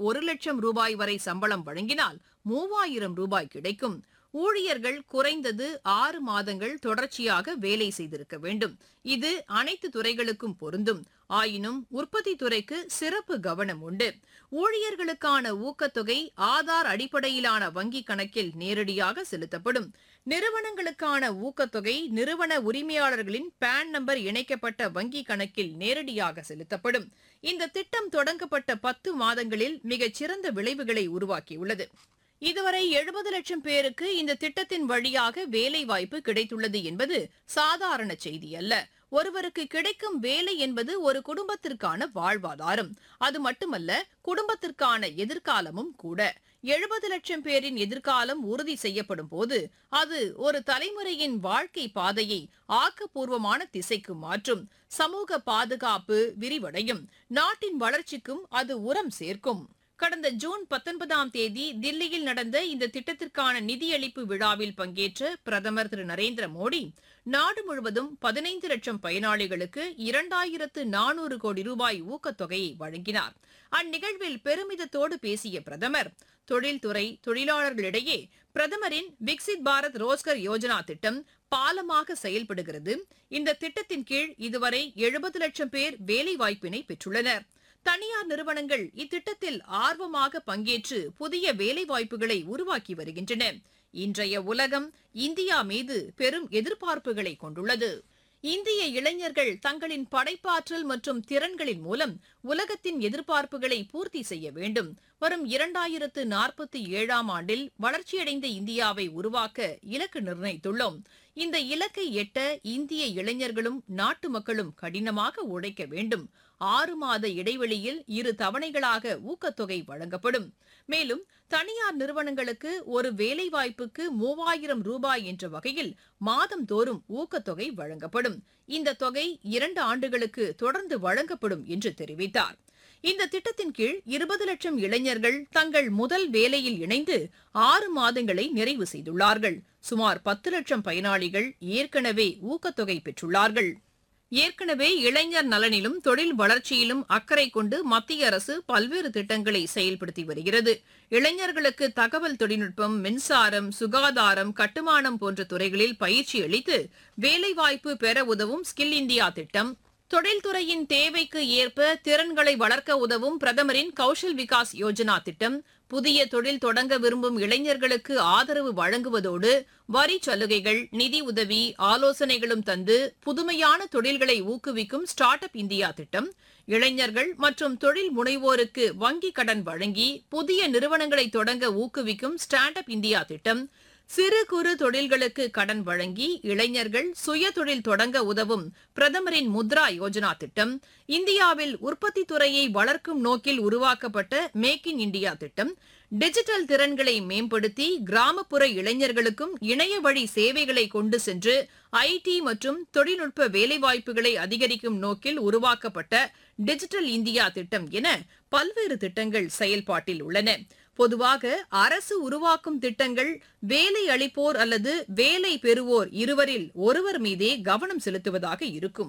ஒரு லட்சம் ரூபாய் வரை சம்பளம் வழங்கினால் மூவாயிரம் ரூபாய் கிடைக்கும் ஊழியர்கள் குறைந்தது ஆறு மாதங்கள் தொடர்ச்சியாக வேலை செய்திருக்க வேண்டும் இது அனைத்து துறைகளுக்கும் பொருந்தும் ஆயினும் உற்பத்தி துறைக்கு சிறப்பு கவனம் உண்டு ஊழியர்களுக்கான ஊக்கத்தொகை ஆதார் அடிப்படையிலான வங்கிக் கணக்கில் நேரடியாக செலுத்தப்படும் நிறுவனங்களுக்கான ஊக்கத்தொகை நிறுவன உரிமையாளர்களின் பான் நம்பர் இணைக்கப்பட்ட வங்கிக் கணக்கில் நேரடியாக செலுத்தப்படும் இந்த திட்டம் தொடங்கப்பட்ட பத்து மாதங்களில் மிகச் சிறந்த விளைவுகளை உருவாக்கியுள்ளது இதுவரை எழுபது லட்சம் பேருக்கு இந்த திட்டத்தின் வழியாக வேலை வாய்ப்பு கிடைத்துள்ளது என்பது சாதாரண செய்தி அல்ல ஒருவருக்கு கிடைக்கும் வேலை என்பது ஒரு குடும்பத்திற்கான வாழ்வாதாரம் அது மட்டுமல்ல குடும்பத்திற்கான எதிர்காலமும் கூட எழுபது லட்சம் பேரின் எதிர்காலம் உறுதி செய்யப்படும் போது அது ஒரு தலைமுறையின் வாழ்க்கை பாதையை ஆக்கப்பூர்வமான திசைக்கு மாற்றும் சமூக பாதுகாப்பு விரிவடையும் நாட்டின் வளர்ச்சிக்கும் அது உரம் சேர்க்கும் கடந்த ஜூன் பத்தொன்பதாம் தேதி தில்லியில் நடந்த இந்த திட்டத்திற்கான நிதியளிப்பு விழாவில் பங்கேற்ற பிரதமர் திரு நரேந்திர மோடி நாடு முழுவதும் பதினைந்து லட்சம் பயனாளிகளுக்கு இரண்டாயிரத்து நானூறு கோடி ரூபாய் ஊக்கத்தொகையை வழங்கினார் அந்நிகழ்வில் பெருமிதத்தோடு பேசிய பிரதமர் தொழில்துறை தொழிலாளர்களிடையே பிரதமரின் விக்சித் பாரத் ரோஸ்கர் யோஜனா திட்டம் பாலமாக செயல்படுகிறது இந்த திட்டத்தின் கீழ் இதுவரை எழுபது லட்சம் பேர் வேலைவாய்ப்பினை பெற்றுள்ளனர் தனியார் நிறுவனங்கள் இத்திட்டத்தில் ஆர்வமாக பங்கேற்று புதிய வேலைவாய்ப்புகளை உருவாக்கி வருகின்றன இன்றைய உலகம் இந்தியா மீது பெரும் எதிர்பார்ப்புகளை கொண்டுள்ளது இந்திய இளைஞர்கள் தங்களின் படைப்பாற்றல் மற்றும் திறன்களின் மூலம் உலகத்தின் எதிர்பார்ப்புகளை பூர்த்தி செய்ய வேண்டும் வரும் இரண்டாயிரத்து நாற்பத்தி ஏழாம் ஆண்டில் வளர்ச்சியடைந்த இந்தியாவை உருவாக்க இலக்கு நிர்ணயித்துள்ளோம் இந்த இலக்கை எட்ட இந்திய இளைஞர்களும் நாட்டு மக்களும் கடினமாக உழைக்க வேண்டும் ஆறு மாத இடைவெளியில் இரு தவணைகளாக ஊக்கத்தொகை வழங்கப்படும் மேலும் தனியார் நிறுவனங்களுக்கு ஒரு வேலைவாய்ப்புக்கு மூவாயிரம் ரூபாய் என்ற வகையில் மாதந்தோறும் ஊக்கத்தொகை வழங்கப்படும் இந்த தொகை இரண்டு ஆண்டுகளுக்கு தொடர்ந்து வழங்கப்படும் என்று தெரிவித்தார் இந்த திட்டத்தின் கீழ் இருபது லட்சம் இளைஞர்கள் தங்கள் முதல் வேலையில் இணைந்து ஆறு மாதங்களை நிறைவு செய்துள்ளார்கள் சுமார் பத்து லட்சம் பயனாளிகள் ஏற்கனவே ஊக்கத்தொகை பெற்றுள்ளார்கள் ஏற்கனவே இளைஞர் நலனிலும் தொழில் வளர்ச்சியிலும் அக்கறை கொண்டு மத்திய அரசு பல்வேறு திட்டங்களை செயல்படுத்தி வருகிறது இளைஞர்களுக்கு தகவல் தொழில்நுட்பம் மின்சாரம் சுகாதாரம் கட்டுமானம் போன்ற துறைகளில் பயிற்சி அளித்து வேலைவாய்ப்பு பெற உதவும் ஸ்கில் இந்தியா திட்டம் தொழில்துறையின் தேவைக்கு ஏற்ப திறன்களை வளர்க்க உதவும் பிரதமரின் கௌஷல் விகாஸ் யோஜனா திட்டம் புதிய தொழில் தொடங்க விரும்பும் இளைஞர்களுக்கு ஆதரவு வழங்குவதோடு வரி சலுகைகள் நிதி உதவி ஆலோசனைகளும் தந்து புதுமையான தொழில்களை ஊக்குவிக்கும் ஸ்டார்ட் அப் இந்தியா திட்டம் இளைஞர்கள் மற்றும் தொழில் முனைவோருக்கு வங்கிக் கடன் வழங்கி புதிய நிறுவனங்களை தொடங்க ஊக்குவிக்கும் ஸ்டாண்ட் அப் இந்தியா திட்டம் சிறு குறு தொழில்களுக்கு கடன் வழங்கி இளைஞர்கள் சுய தொழில் தொடங்க உதவும் பிரதமரின் முத்ரா யோஜனா திட்டம் இந்தியாவில் உற்பத்தி துறையை வளர்க்கும் நோக்கில் உருவாக்கப்பட்ட மேக் இன் இந்தியா திட்டம் டிஜிட்டல் திறன்களை மேம்படுத்தி கிராமப்புற இளைஞர்களுக்கும் இணைய வழி சேவைகளை கொண்டு சென்று ஐடி மற்றும் தொழில்நுட்ப வேலைவாய்ப்புகளை அதிகரிக்கும் நோக்கில் உருவாக்கப்பட்ட டிஜிட்டல் இந்தியா திட்டம் என பல்வேறு திட்டங்கள் செயல்பாட்டில் உள்ளன பொதுவாக அரசு உருவாக்கும் திட்டங்கள் வேலை அளிப்போர் அல்லது வேலை பெறுவோர் இருவரில் ஒருவர் மீதே கவனம் செலுத்துவதாக இருக்கும்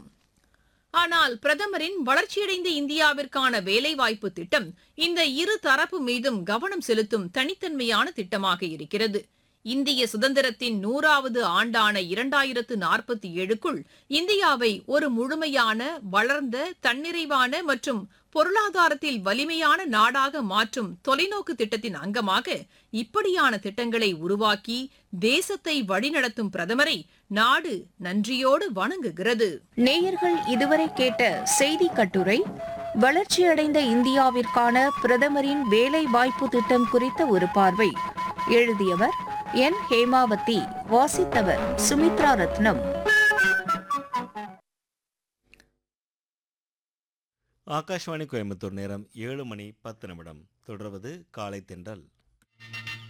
ஆனால் பிரதமரின் வளர்ச்சியடைந்த இந்தியாவிற்கான வேலைவாய்ப்பு திட்டம் இந்த இரு தரப்பு மீதும் கவனம் செலுத்தும் தனித்தன்மையான திட்டமாக இருக்கிறது இந்திய சுதந்திரத்தின் நூறாவது ஆண்டான இரண்டாயிரத்து நாற்பத்தி ஏழுக்குள் இந்தியாவை ஒரு முழுமையான வளர்ந்த தன்னிறைவான மற்றும் பொருளாதாரத்தில் வலிமையான நாடாக மாற்றும் தொலைநோக்கு திட்டத்தின் அங்கமாக இப்படியான திட்டங்களை உருவாக்கி தேசத்தை வழிநடத்தும் பிரதமரை நாடு நன்றியோடு வணங்குகிறது நேயர்கள் இதுவரை கேட்ட செய்தி கட்டுரை வளர்ச்சியடைந்த இந்தியாவிற்கான பிரதமரின் வேலை வாய்ப்பு திட்டம் குறித்த ஒரு பார்வை எழுதியவர் என் ஹேமாவதி வாசித்தவர் சுமித்ரா ரத்னம் ஆகாஷ்வாணி கோயம்புத்தூர் நேரம் ஏழு மணி பத்து நிமிடம் தொடர்வது காலை தென்றல்